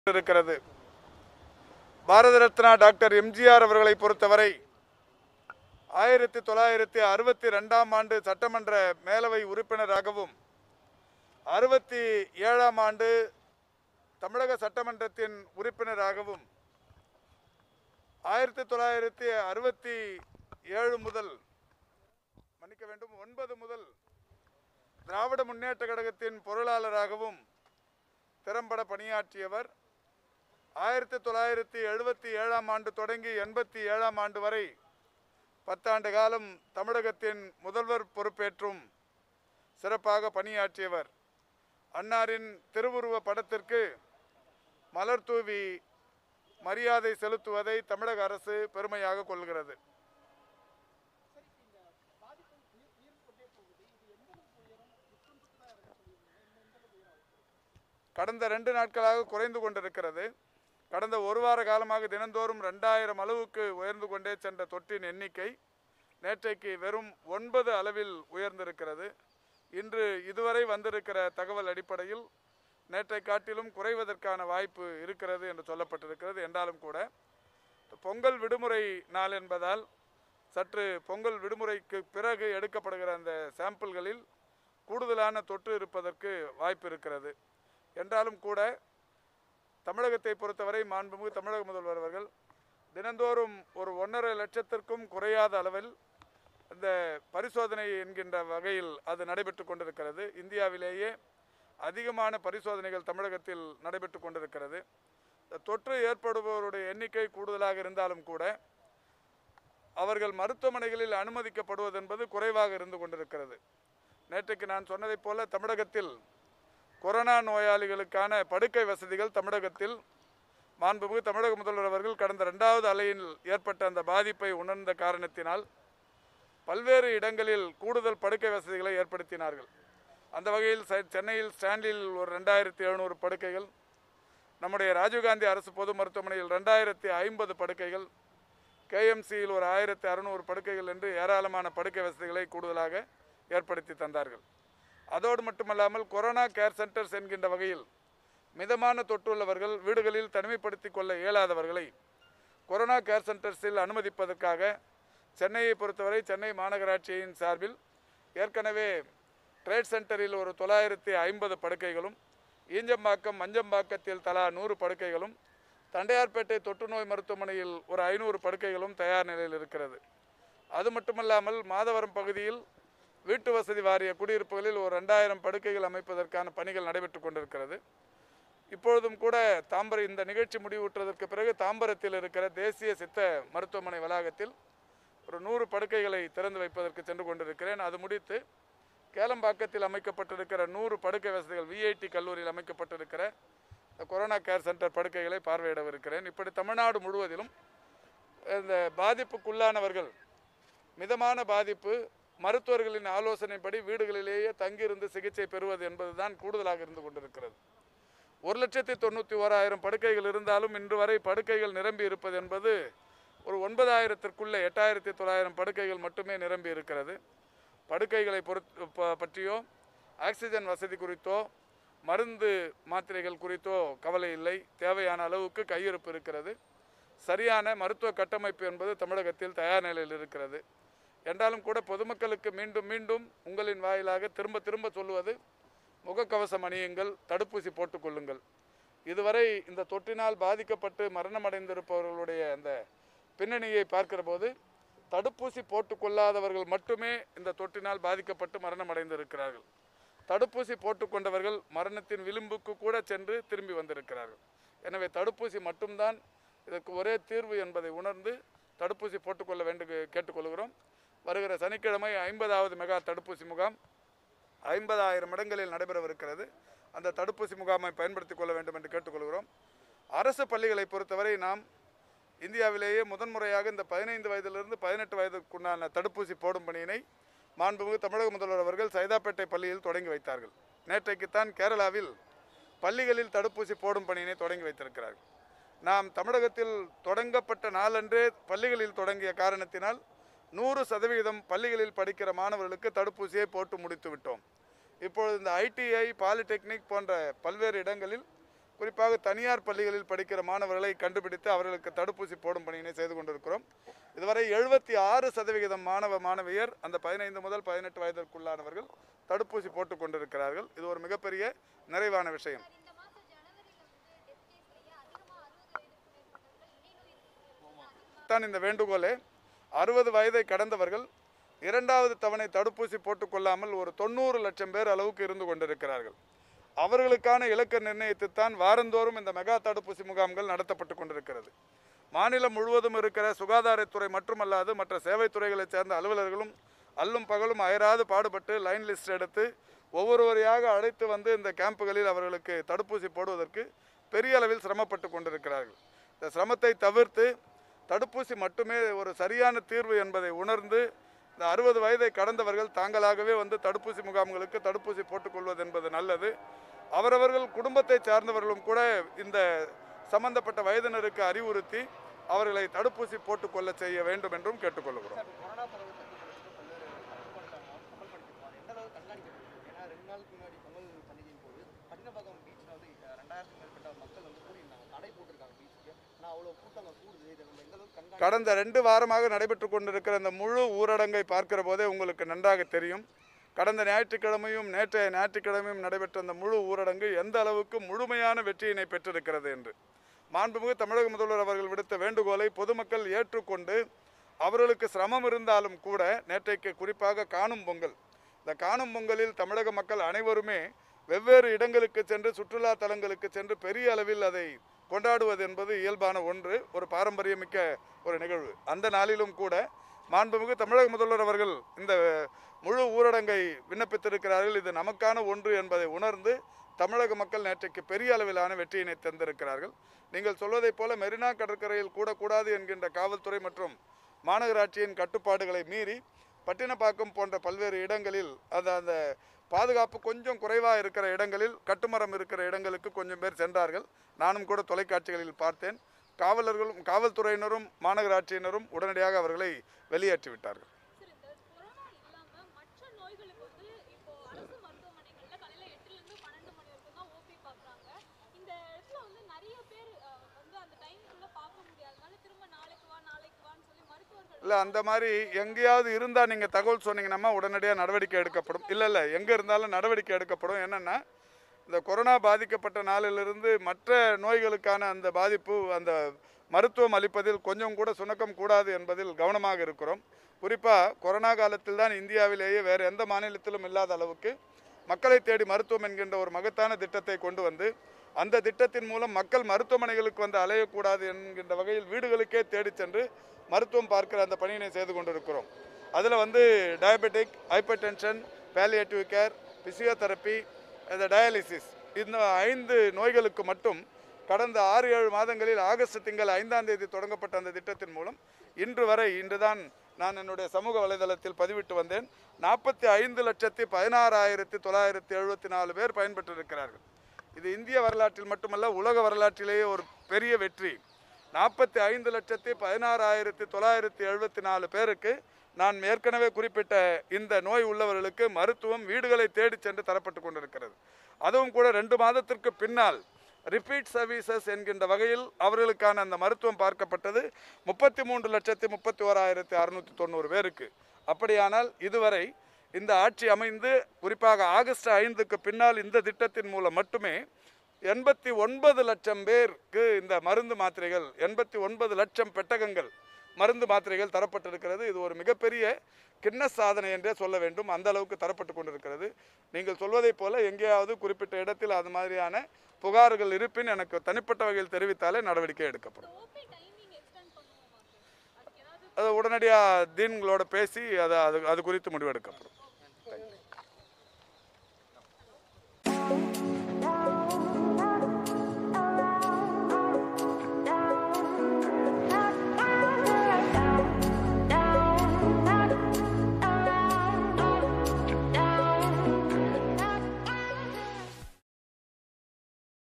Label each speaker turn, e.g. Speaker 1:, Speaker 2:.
Speaker 1: இருக்கிறது பாரத ரத்னா டாக்டர் எம்ஜிஆர் அவர்களை பொறுத்தவரை ஆயிரத்தி தொள்ளாயிரத்தி அறுபத்தி ரெண்டாம் ஆண்டு சட்டமன்ற மேலவை உறுப்பினராகவும் அறுபத்தி ஏழாம் ஆண்டு தமிழக சட்டமன்றத்தின் உறுப்பினராகவும் ஆயிரத்தி தொள்ளாயிரத்தி அறுபத்தி ஏழு முதல் மன்னிக்க வேண்டும் ஒன்பது முதல் திராவிட முன்னேற்ற கழகத்தின் பொருளாளராகவும் திறம்பட பணியாற்றியவர் ஆயிரத்தி தொள்ளாயிரத்தி எழுபத்தி ஏழாம் ஆண்டு தொடங்கி எண்பத்தி ஏழாம் ஆண்டு வரை பத்தாண்டு காலம் தமிழகத்தின் முதல்வர் பொறுப்பேற்றும் சிறப்பாக பணியாற்றியவர் அன்னாரின் திருவுருவ படத்திற்கு மலர் தூவி மரியாதை செலுத்துவதை தமிழக அரசு பெருமையாக கொள்கிறது கடந்த ரெண்டு நாட்களாக குறைந்து கொண்டிருக்கிறது கடந்த ஒரு வார காலமாக தினந்தோறும் ரெண்டாயிரம் அளவுக்கு உயர்ந்து கொண்டே சென்ற தொற்றின் எண்ணிக்கை நேற்றைக்கு வெறும் ஒன்பது அளவில் உயர்ந்திருக்கிறது இன்று இதுவரை வந்திருக்கிற தகவல் அடிப்படையில் நேற்றை காட்டிலும் குறைவதற்கான வாய்ப்பு இருக்கிறது என்று சொல்லப்பட்டிருக்கிறது என்றாலும் கூட பொங்கல் விடுமுறை நாள் என்பதால் சற்று பொங்கல் விடுமுறைக்கு பிறகு எடுக்கப்படுகிற அந்த சாம்பிள்களில் கூடுதலான தொற்று இருப்பதற்கு வாய்ப்பு இருக்கிறது என்றாலும் கூட தமிழகத்தை பொறுத்தவரை மாண்புமிகு தமிழக முதல்வர் அவர்கள் தினந்தோறும் ஒரு ஒன்றரை லட்சத்திற்கும் குறையாத அளவில் இந்த பரிசோதனை என்கின்ற வகையில் அது நடைபெற்று கொண்டிருக்கிறது இந்தியாவிலேயே அதிகமான பரிசோதனைகள் தமிழகத்தில் நடைபெற்று கொண்டிருக்கிறது இந்த தொற்று ஏற்படுபவருடைய எண்ணிக்கை கூடுதலாக இருந்தாலும் கூட அவர்கள் மருத்துவமனைகளில் அனுமதிக்கப்படுவது என்பது குறைவாக இருந்து கொண்டிருக்கிறது நேற்றுக்கு நான் சொன்னதைப் போல தமிழகத்தில் கொரோனா நோயாளிகளுக்கான படுக்கை வசதிகள் தமிழகத்தில் மாண்புமிகு தமிழக முதல்வர் அவர்கள் கடந்த ரெண்டாவது அலையில் ஏற்பட்ட அந்த பாதிப்பை உணர்ந்த காரணத்தினால் பல்வேறு இடங்களில் கூடுதல் படுக்கை வசதிகளை ஏற்படுத்தினார்கள் அந்த வகையில் செ- சென்னையில் ஸ்டான்லியில் ஒரு ரெண்டாயிரத்தி எழுநூறு படுக்கைகள் நம்முடைய ராஜீவ்காந்தி அரசு பொது மருத்துவமனையில் ரெண்டாயிரத்தி ஐம்பது படுக்கைகள் கேஎம்சியில் ஒரு ஆயிரத்தி அறுநூறு படுக்கைகள் என்று ஏராளமான படுக்கை வசதிகளை கூடுதலாக ஏற்படுத்தி தந்தார்கள் அதோடு மட்டுமல்லாமல் கொரோனா கேர் சென்டர்ஸ் என்கின்ற வகையில் மிதமான தொற்றுள்ளவர்கள் வீடுகளில் தனிமைப்படுத்திக் கொள்ள இயலாதவர்களை கொரோனா கேர் சென்டர்ஸில் அனுமதிப்பதற்காக சென்னையை பொறுத்தவரை சென்னை மாநகராட்சியின் சார்பில் ஏற்கனவே ட்ரேட் சென்டரில் ஒரு தொள்ளாயிரத்தி ஐம்பது படுக்கைகளும் ஈஞ்சம்பாக்கம் மஞ்சம்பாக்கத்தில் தலா நூறு படுக்கைகளும் தண்டையார்பேட்டை தொற்றுநோய் மருத்துவமனையில் ஒரு ஐநூறு படுக்கைகளும் தயார் நிலையில் இருக்கிறது அது மட்டுமல்லாமல் மாதவரம் பகுதியில் வீட்டு வசதி வாரிய குடியிருப்புகளில் ஒரு ரெண்டாயிரம் படுக்கைகள் அமைப்பதற்கான பணிகள் நடைபெற்று கொண்டிருக்கிறது இப்பொழுதும் கூட தாம்பர இந்த நிகழ்ச்சி முடிவுற்றதற்கு பிறகு தாம்பரத்தில் இருக்கிற தேசிய சித்த மருத்துவமனை வளாகத்தில் ஒரு நூறு படுக்கைகளை திறந்து வைப்பதற்கு சென்று கொண்டிருக்கிறேன் அது முடித்து கேளம்பாக்கத்தில் அமைக்கப்பட்டிருக்கிற நூறு படுக்கை வசதிகள் விஐடி கல்லூரியில் அமைக்கப்பட்டிருக்கிற இந்த கொரோனா கேர் சென்டர் படுக்கைகளை பார்வையிடவிருக்கிறேன் இப்படி தமிழ்நாடு முழுவதிலும் இந்த பாதிப்புக்குள்ளானவர்கள் மிதமான பாதிப்பு மருத்துவர்களின் ஆலோசனைப்படி வீடுகளிலேயே தங்கியிருந்து சிகிச்சை பெறுவது என்பதுதான் கூடுதலாக இருந்து கொண்டிருக்கிறது ஒரு லட்சத்தி தொண்ணூற்றி ஓராயிரம் படுக்கைகள் இருந்தாலும் இன்று வரை படுக்கைகள் நிரம்பி இருப்பது என்பது ஒரு ஒன்பதாயிரத்திற்குள்ளே எட்டாயிரத்தி தொள்ளாயிரம் படுக்கைகள் மட்டுமே நிரம்பி இருக்கிறது படுக்கைகளை பொறுத்து ப- பற்றியோ ஆக்சிஜன் வசதி குறித்தோ மருந்து மாத்திரைகள் குறித்தோ கவலை இல்லை தேவையான அளவுக்கு கையிருப்பு இருக்கிறது சரியான மருத்துவ கட்டமைப்பு என்பது தமிழகத்தில் தயார் நிலையில் இருக்கிறது என்றாலும் கூட பொதுமக்களுக்கு மீண்டும் மீண்டும் உங்களின் வாயிலாக திரும்ப திரும்ப சொல்லுவது முகக்கவசம் அணியுங்கள் தடுப்பூசி போட்டுக்கொள்ளுங்கள் இதுவரை இந்த தொற்றினால் பாதிக்கப்பட்டு மரணமடைந்திருப்பவர்களுடைய அந்த பின்னணியை பார்க்கிற போது தடுப்பூசி போட்டுக்கொள்ளாதவர்கள் மட்டுமே இந்த தொற்றினால் பாதிக்கப்பட்டு மரணமடைந்திருக்கிறார்கள் தடுப்பூசி போட்டுக்கொண்டவர்கள் மரணத்தின் விளிம்புக்கு கூட சென்று திரும்பி வந்திருக்கிறார்கள் எனவே தடுப்பூசி மட்டும்தான் இதற்கு ஒரே தீர்வு என்பதை உணர்ந்து தடுப்பூசி போட்டுக்கொள்ள வேண்டும் கேட்டுக்கொள்கிறோம் வருகிற சனிக்கிழமை ஐம்பதாவது மெகா தடுப்பூசி முகாம் ஐம்பதாயிரம் இடங்களில் நடைபெறவிருக்கிறது அந்த தடுப்பூசி முகாமை பயன்படுத்திக் கொள்ள வேண்டும் என்று கேட்டுக்கொள்கிறோம் அரசு பள்ளிகளை பொறுத்தவரை நாம் இந்தியாவிலேயே முதன்முறையாக இந்த பதினைந்து வயதிலிருந்து பதினெட்டு வயதுக்குண்டான தடுப்பூசி போடும் பணியினை மாண்புமிகு தமிழக முதல்வர் அவர்கள் சைதாப்பேட்டை பள்ளியில் தொடங்கி வைத்தார்கள் நேற்றைக்குத்தான் கேரளாவில் பள்ளிகளில் தடுப்பூசி போடும் பணியினை தொடங்கி வைத்திருக்கிறார்கள் நாம் தமிழகத்தில் தொடங்கப்பட்ட நாளன்றே பள்ளிகளில் தொடங்கிய காரணத்தினால் நூறு சதவீதம் பள்ளிகளில் படிக்கிற மாணவர்களுக்கு தடுப்பூசியை போட்டு முடித்து விட்டோம் இப்பொழுது இந்த ஐடிஐ பாலிடெக்னிக் போன்ற பல்வேறு இடங்களில் குறிப்பாக தனியார் பள்ளிகளில் படிக்கிற மாணவர்களை கண்டுபிடித்து அவர்களுக்கு தடுப்பூசி போடும் பணியினை செய்து கொண்டிருக்கிறோம் இதுவரை எழுபத்தி ஆறு சதவிகிதம் மாணவ மாணவியர் அந்த பதினைந்து முதல் பதினெட்டு வயதிற்குள்ளானவர்கள் தடுப்பூசி போட்டுக் கொண்டிருக்கிறார்கள் இது ஒரு மிகப்பெரிய நிறைவான விஷயம்
Speaker 2: சார், இந்த மாசம் ஜனவரியில வந்து டெத் கேஸ்லயே அதிகமா அறுபது வயதுக்கு மேற்பட்டவர்கள் இடைநோய்
Speaker 1: தான் இந்த வேண்டுகோளே அறுபது வயதை கடந்தவர்கள் இரண்டாவது தவணை தடுப்பூசி போட்டுக்கொள்ளாமல் ஒரு தொண்ணூறு லட்சம் பேர் அளவுக்கு இருந்து கொண்டிருக்கிறார்கள் அவர்களுக்கான இலக்கை நிர்ணயித்துத்தான் வாரந்தோறும் இந்த மெகா தடுப்பூசி முகாம்கள் நடத்தப்பட்டு கொண்டிருக்கிறது மாநிலம் முழுவதும் இருக்கிற சுகாதாரத்துறை மட்டுமல்லாது மற்ற சேவைத்துறைகளைச் சேர்ந்த அலுவலர்களும் அல்லும் பகலும் அயராது பாடுபட்டு லைன் லிஸ்ட் எடுத்து ஒவ்வொருவரையாக அழைத்து வந்து இந்த கேம்புகளில் அவர்களுக்கு தடுப்பூசி போடுவதற்கு பெரிய அளவில் சிரமப்பட்டு கொண்டிருக்கிறார்கள் இந்த சிரமத்தை தவிர்த்து தடுப்பூசி மட்டுமே ஒரு சரியான தீர்வு என்பதை உணர்ந்து இந்த அறுபது வயதை கடந்தவர்கள் தாங்களாகவே வந்து தடுப்பூசி முகாம்களுக்கு தடுப்பூசி போட்டுக்கொள்வது என்பது நல்லது அவரவர்கள் குடும்பத்தை சார்ந்தவர்களும் கூட இந்த சம்பந்தப்பட்ட வயதினருக்கு அறிவுறுத்தி அவர்களை தடுப்பூசி போட்டுக்கொள்ள செய்ய வேண்டும் என்றும் கேட்டுக்கொள்கிறோம்
Speaker 3: சார், இப்போ கொரோனா பரவல் கட்டுப்படுத்த பல்வேறு கட்டுப்பாடு எந்த அளவுக்கு கண்காணிக்கப்பட்டிருக்கு ஏன்னா ரெண்டு நாளுக்கு முன்னாடி பொங்கல் பண்டிகையின் போது பட்டினப்பாக்கம் பீச்சில் வந்து அஹ், ரெண்டாயிரத்துக்கும் மேற்பட்ட மக்கள் வந்து கூடியிருந்தாங்க தடை போட்டிருக்காங்க பீச்சுக்கு ஆனால் அவ்வளோ கூட்டம் அங்க கூடுது இதை நம்ம எந்த அளவுக்கு கண்காணி
Speaker 1: கடந்த ரெண்டு வாரமாக நடைபெற்று கொண்டிருக்கிற இந்த முழு ஊரடங்கை பார்க்கிற போதே உங்களுக்கு நன்றாக தெரியும் கடந்த ஞாயிற்றுக்கிழமையும் நேற்றைய ஞாயிற்றுக்கிழமையும் நடைபெற்ற அந்த முழு ஊரடங்கு எந்த அளவுக்கு முழுமையான வெற்றியினை பெற்றிருக்கிறது என்று மாண்புமிகு தமிழக முதல்வர் அவர்கள் விடுத்த வேண்டுகோளை பொதுமக்கள் ஏற்றுக்கொண்டு அவர்களுக்கு சிரமம் இருந்தாலும் கூட நேற்றைக்கு குறிப்பாக காணும் பொங்கல் இந்த காணும் பொங்கலில் தமிழக மக்கள் அனைவருமே வெவ்வேறு இடங்களுக்கு சென்று சுற்றுலா தலங்களுக்கு சென்று பெரிய அளவில் அதை கொண்டாடுவது என்பது இயல்பான ஒன்று ஒரு பாரம்பரியமிக்க ஒரு நிகழ்வு அந்த நாளிலும் கூட மாண்புமிகு தமிழக முதல்வர் அவர்கள் இந்த முழு ஊரடங்கை விண்ணப்பித்திருக்கிறார்கள் இது நமக்கான ஒன்று என்பதை உணர்ந்து தமிழக மக்கள் நேற்றைக்கு பெரிய அளவிலான வெற்றியினை தந்திருக்கிறார்கள் நீங்கள் சொல்வதைப் போல மெரினா கடற்கரையில் கூடக்கூடாது என்கின்ற காவல்துறை மற்றும் மாநகராட்சியின் கட்டுப்பாடுகளை மீறி பட்டினப்பாக்கம் போன்ற பல்வேறு இடங்களில் அந்த அந்த பாதுகாப்பு கொஞ்சம் குறைவாக இருக்கிற இடங்களில் கட்டுமரம் இருக்கிற இடங்களுக்கு கொஞ்சம் பேர் சென்றார்கள் நானும் கூட தொலைக்காட்சிகளில் பார்த்தேன் காவலர்களும் காவல்துறையினரும் மாநகராட்சியினரும் உடனடியாக அவர்களை வெளியேற்றி விட்டார்கள்
Speaker 4: சார் இந்த கொரோனா இல்லாம மற்ற நோய்களுக்கு வந்து இப்போ அரசு மருத்துவமனைகள்ல காலையில எட்டுல இருந்து பன்னெண்டு மணி வரைக்கும் தான் ஓபி பாக்குறாங்க இந்த இடத்துல வந்து நிறைய பேர் அஹ், வந்து அந்த டைமுக்குள்ள பார்க்க முடியாதனால திரும்ப நாளைக்கு வா நாளைக்கு வான்னு சொல்லி மருத்துவர்கள்
Speaker 1: இல்லை அந்த மாதிரி எங்கேயாவது இருந்தால் நீங்கள் தகவல் சொன்னீங்கன்னா உடனடியாக நடவடிக்கை எடுக்கப்படும் இல்லை இல்லை எங்கே இருந்தாலும் நடவடிக்கை எடுக்கப்படும் என்னென்னா இந்த கொரோனா பாதிக்கப்பட்ட நாளிலிருந்து மற்ற நோய்களுக்கான அந்த பாதிப்பு அந்த மருத்துவம் அளிப்பதில் கொஞ்சம் கூட சுணக்கம் கூடாது என்பதில் கவனமாக இருக்கிறோம் குறிப்பாக கொரோனா காலத்தில் தான் இந்தியாவிலேயே வேறு எந்த மாநிலத்திலும் இல்லாத அளவுக்கு மக்களை தேடி மருத்துவம் என்கின்ற ஒரு மகத்தான திட்டத்தை கொண்டு வந்து அந்த திட்டத்தின் மூலம் மக்கள் மருத்துவமனைகளுக்கு வந்து அலையக்கூடாது என்கின்ற வகையில் வீடுகளுக்கே தேடிச் சென்று மருத்துவம் பார்க்கிற அந்த பணியினை செய்து கொண்டிருக்கிறோம் அதில் வந்து diabetic hypertension palliative care physiotherapy இந்த டயாலிசிஸ் இந்த ஐந்து நோய்களுக்கு மட்டும் கடந்த ஆறு ஏழு மாதங்களில் ஆகஸ்ட் திங்கள் ஐந்தாம் தேதி தொடங்கப்பட்ட அந்த திட்டத்தின் மூலம் இன்று வரை இன்றுதான் நான் என்னுடைய சமூக வலைதளத்தில் பதிவிட்டு வந்தேன் நாற்பத்தி ஐந்து லட்சத்தி பதினாறாயிரத்தி தொள்ளாயிரத்தி எழுபத்தி நாலு பேர் பயன்பெற்றிருக்கிறார்கள் இது இந்திய வரலாற்றில் மட்டுமல்ல உலக வரலாற்றிலேயே ஒரு பெரிய வெற்றி நாற்பத்தி ஐந்து லட்சத்தி பதினாறாயிரத்தி தொள்ளாயிரத்தி எழுபத்தி நாலு பேருக்கு நான் ஏற்கனவே குறிப்பிட்ட இந்த நோய் உள்ளவர்களுக்கு மருத்துவம் வீடுகளை தேடி சென்று தரப்பட்டு கொண்டிருக்கிறது அதுவும் கூட ரெண்டு மாதத்திற்கு பின்னால் ரிப்பீட் சர்வீசஸ் என்கின்ற வகையில் அவர்களுக்கான அந்த மருத்துவம் பார்க்கப்பட்டது முப்பத்தி மூன்று லட்சத்தி முப்பத்தி ஓராயிரத்தி அறுநூற்றி தொண்ணூறு பேருக்கு அப்படியானால் இதுவரை இந்த ஆட்சி அமைந்து குறிப்பாக ஆகஸ்ட் ஐந்துக்கு பின்னால் இந்த திட்டத்தின் மூலம் மட்டுமே எண்பத்தி ஒன்பது லட்சம் பேருக்கு இந்த மருந்து மாத்திரைகள் எண்பத்தி ஒன்பது லட்சம் பெட்டகங்கள் மருந்து மாத்திரைகள் தரப்பட்டிருக்கிறது இது ஒரு மிகப்பெரிய கிண்ண சாதனை என்றே சொல்ல வேண்டும் அந்த அளவுக்கு தரப்பட்டு கொண்டிருக்கிறது நீங்கள் சொல்வதைப் போல எங்கேயாவது குறிப்பிட்ட இடத்தில் அது மாதிரியான புகார்கள் இருப்பின் எனக்கு தனிப்பட்ட வகையில் தெரிவித்தாலே நடவடிக்கை எடுக்கப்படும்
Speaker 4: ஓபி டைமிங் எக்ஸ்டெண்ட் பண்ணுவோமா சார் அதுக்கு ஏதாவது
Speaker 1: அது உடனடியாக தீன்களோட பேசி அதை அது அது குறித்து முடிவெடுக்கப்படும்